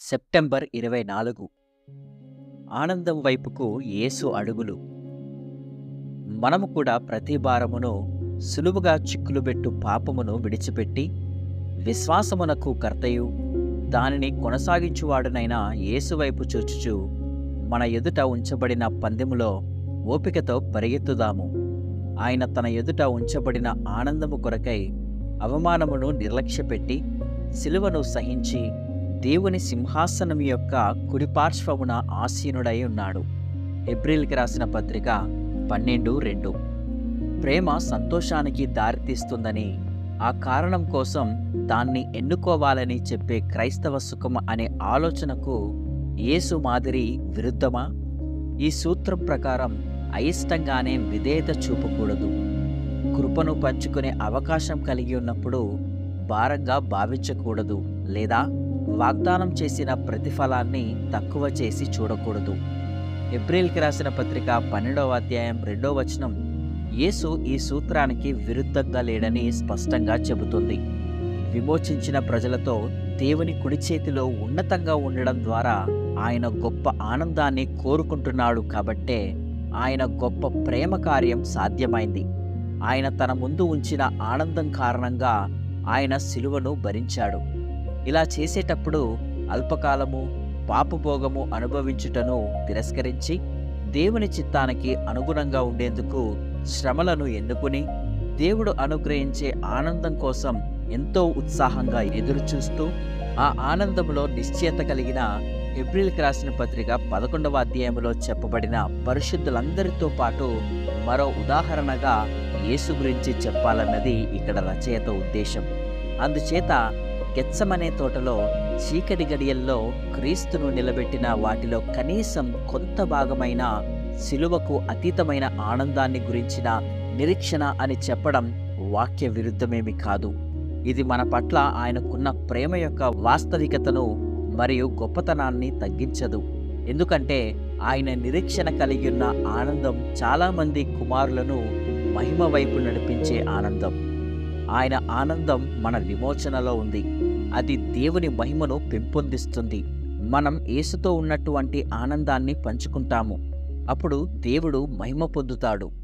September ఇరవై నాలుగు ఆనందం వైపుకు యేసు అడుగులు మనము కూడా ప్రతి భారమును సులువుగా చిక్కులుబెట్టు పాపమును విడిచిపెట్టి విశ్వాసమునకు కర్తయు దానిని కొనసాగించువాడునైన యేసు వైపు చూచుచు మన ఎదుట ఉంచబడిన పందెములో ఓపికతో పరిగెత్తుదాము ఆయన తన ఎదుట ఉంచబడిన ఆనందము కొరకై అవమానమును నిర్లక్ష్యపెట్టి సిలువను సహించి దేవుని సింహాసనం యొక్క కుడిపార్శ్వమున ఆసీనుడై ఉన్నాడు ఏప్రిల్కి రాసిన పత్రిక పన్నెండు రెండు ప్రేమ సంతోషానికి దారితీస్తుందని ఆ కారణం కోసం దాన్ని ఎన్నుకోవాలని చెప్పే క్రైస్తవ సుఖం అనే ఆలోచనకు యేసు మాదిరి విరుద్ధమా ఈ సూత్రం ప్రకారం అయిష్టంగానే విధేయత చూపకూడదు కృపను పంచుకునే అవకాశం కలిగి ఉన్నప్పుడు భారంగా భావించకూడదు లేదా వాగ్దానం చేసిన ప్రతిఫలాన్ని తక్కువ చేసి చూడకూడదు ఏప్రిల్కి రాసిన పత్రిక పన్నెండవ అధ్యాయం రెండవ వచనం యేసు ఈ సూత్రానికి విరుద్ధంగా లేడని స్పష్టంగా చెబుతుంది విమోచించిన ప్రజలతో దేవుని కుడి చేతిలో ఉన్నతంగా ఉండడం ద్వారా ఆయన గొప్ప ఆనందాన్ని కోరుకుంటున్నాడు కాబట్టే ఆయన గొప్ప ప్రేమ కార్యం సాధ్యమైంది ఆయన తన ముందు ఉంచిన ఆనందం కారణంగా ఆయన సిలువను భరించాడు ఇలా చేసేటప్పుడు అల్పకాలము పాపభోగము అనుభవించుటను తిరస్కరించి దేవుని చిత్తానికి అనుగుణంగా ఉండేందుకు శ్రమలను ఎన్నుకుని దేవుడు అనుగ్రహించే ఆనందం కోసం ఎంతో ఉత్సాహంగా ఎదురుచూస్తూ ఆ ఆనందంలో నిశ్చయత కలిగిన ఏప్రిల్కి రాసిన పత్రిక పదకొండవ అధ్యాయంలో చెప్పబడిన పరిశుద్ధులందరితో పాటు మరో ఉదాహరణగా యేసు గురించి చెప్పాలన్నది ఇక్కడ రచయిత ఉద్దేశం అందుచేత గెచ్చమనే తోటలో చీకటి గడియల్లో క్రీస్తును నిలబెట్టిన వాటిలో కనీసం కొంత భాగమైన సిలువకు అతీతమైన ఆనందాన్ని గురించిన నిరీక్షణ అని చెప్పడం వాక్య విరుద్ధమేమి కాదు ఇది మన పట్ల ఆయనకున్న ప్రేమ యొక్క వాస్తవికతను మరియు గొప్పతనాన్ని తగ్గించదు ఎందుకంటే ఆయన నిరీక్షణ కలిగి ఉన్న ఆనందం చాలామంది కుమారులను మహిమ వైపు నడిపించే ఆనందం ఆయన ఆనందం మన విమోచనలో ఉంది అది దేవుని మహిమను పెంపొందిస్తుంది మనం యేసుతో ఉన్నటువంటి ఆనందాన్ని పంచుకుంటాము అప్పుడు దేవుడు మహిమ పొందుతాడు